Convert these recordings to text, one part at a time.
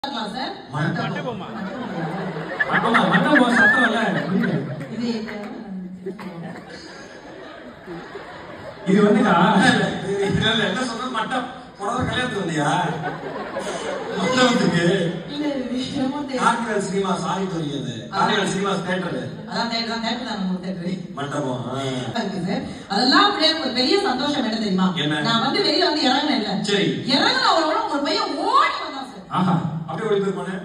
இருக்கலாம் சார் மண்டபம். ஆமா மண்டபம் சத்தம் இல்ல புரியல. இது இது வந்துக்கா இல்ல, என்ன சொன்ன மட்டம் புடவை கல்யாணத்துக்கு வந்தியா மண்டபத்துக்கு இல்ல விஷயமா தெரியும் கார்னிவல் சினிமா சாரி தெரியாது கார்னிவல் சினிமா தேட்டரு அதான் தேட்டர் தான் தேட்டர் தான் நம்ம தேட்டர் மண்டபம் ஆ. இருக்கு சார் அதெல்லாம் அப்படியே ஒரு பெரிய சந்தோஷம் என்ன தெரியுமா என்ன? நான் வந்து வெளியில வந்து இறங்கினேன் இல்ல சரி. இறங்கின அவரோட ஒரு பையன் ஓடி வந்தான் சார் ஆஹா அப்படியே ஓடி போய் போனேன்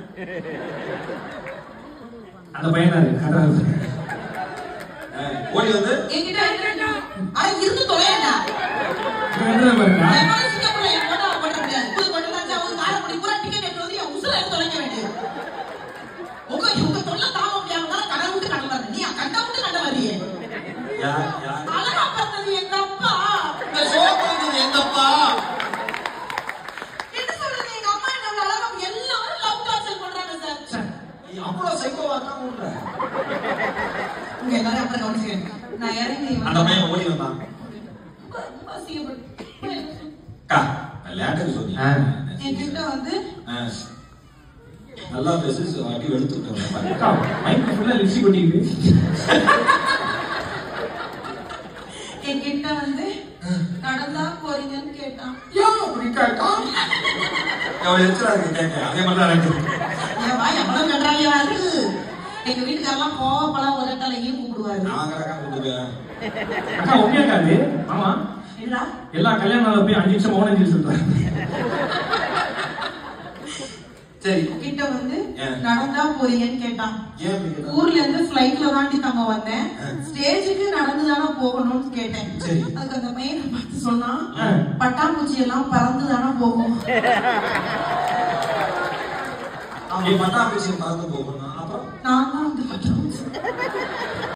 அந்த பையன் தான் இது. கரெக்டா இருக்கு. ஓடி வந்து என்கிட்ட என்கிட்ட ஆனா இருந்து தொலையண்டா இப்ப என்ன பாருங்க என் மாதிரி சிங்கப்பூர்ல என் போட்டோ போட முடியாது புது கொண்டு வந்து அவங்க காரை முடி பூரா டிக்கெட் எடுத்து வந்து என் உசுர எடுத்து தொலைக்க வேண்டியது உங்க உங்க தொல்லை தாங்க முடியாம கடை விட்டு கடை வரணும் நீ கண்ட விட்டு கடை வரியே யார் யார் அழகா பார்த்தது எங்க அப்பா இந்த சோப்பு எங்கப்பா என்ன சொல்றது எங்க அம்மா என்ன அழகா எல்லாரும் லவ் டார்ச்சர் பண்றாங்க சார் நீ அவ்வளவு சைக்கோவா தான் உள்ள உங்க எல்லாரும் அப்புறம் கவனிச்சுக்கேன் நான் இறங்கி அந்த பையன் ஓடி வந்தான் ரொம்ப அசிங்கப்பட்டு அக்கா விளையாட்டுக்கு சொன்னீங்க ஆ. என்கிட்ட வந்து ஆ. நல்லா பேசு அடி வெளுத்துட்டேன் அக்கா மைக் ஃபுல்லா லிப்ஸ்டிக் ஒட்டிக்குது என்கிட்ட வந்து கடந்தா போறீங்கன்னு கேட்டான் ஏன் அப்படி கேட்டா எவ்வளவு எச்சரா இருக்கு கேட்க அதே மாதிரி தான் எனக்கு ஏன் வா எவ்வளவு கண்டாலியா இருக்கு எங்க வீட்டுக்காரெல்லாம் கோவப்பழம் ஒரு தலையும் கூப்பிடுவாரு நான் கிடக்கா கொடுக்குறேன் அக்கா உண்மையாக்கா அது ஆமா இல்லடா எல்லா கல்யாண நாள் போய் அஞ்சு நிமிஷம் மௌனம் சொல்லி சொல்றாங்க சரி கிட்ட வந்து ஏன்? நடந்தா போறீங்கன்னு கேட்டான் ஏன் அப்படி கேட்டா? ஊர்ல இருந்து பிளைட்ல தாண்டி தங்க வந்தேன் ஆ. ஸ்டேஜுக்கு நடந்து தானே போகணும்னு கேட்டேன் சரி. அதுக்கு அந்த பையனை பார்த்து சொன்னான் ஆ. பட்டாம்பூச்சி எல்லாம் பறந்து தானே போகும் அவன் பட்டாம்பூச்சி பறந்து போகணும் அப்புறம் நான் தான் அந்த பட்டாம்பூச்சி